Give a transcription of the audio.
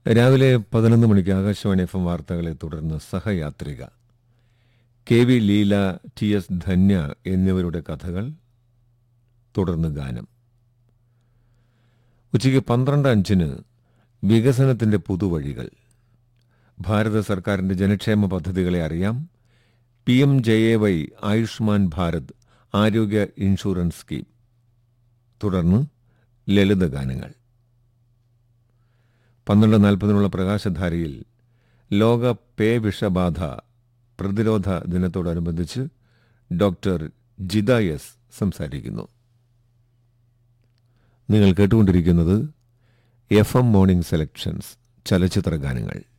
രാവിലെ പതിനൊന്ന് മണിക്ക് ആകാശവാണി എഫ് എം വാർത്തകളെ തുടർന്ന് സഹയാത്രിക K V Leela T S Dhanya എന്നിവരുടെ കഥകൾ തുടർന്ന് ഗാനം ഉച്ചയ്ക്ക് പന്ത്രണ്ട് അഞ്ചിന് വികസനത്തിന്റെ പുതുവഴികൾ ഭാരത സർക്കാരിന്റെ ജനക്ഷേമ പദ്ധതികളെ അറിയാം P M J A Y Ayushman Bharat ആരോഗ്യ ഇൻഷുറൻസ് സ്കീം തുടർന്ന് ലളിതഗാനങ്ങൾ പന്ത്രണ്ട് നാൽപ്പതിനുള്ള പ്രകാശധാരയിൽ ലോക പേ വിഷബാധ പ്രതിരോധ ദിനത്തോടനുബന്ധിച്ച് ഡോക്ടർ ജിത എസ് സംസാരിക്കുന്നു നിങ്ങൾ കേട്ടുകൊണ്ടിരിക്കുന്നത് എഫ് എം മോർണിംഗ് സെലക്ഷൻസ് ചലച്ചിത്ര ഗാനങ്ങൾ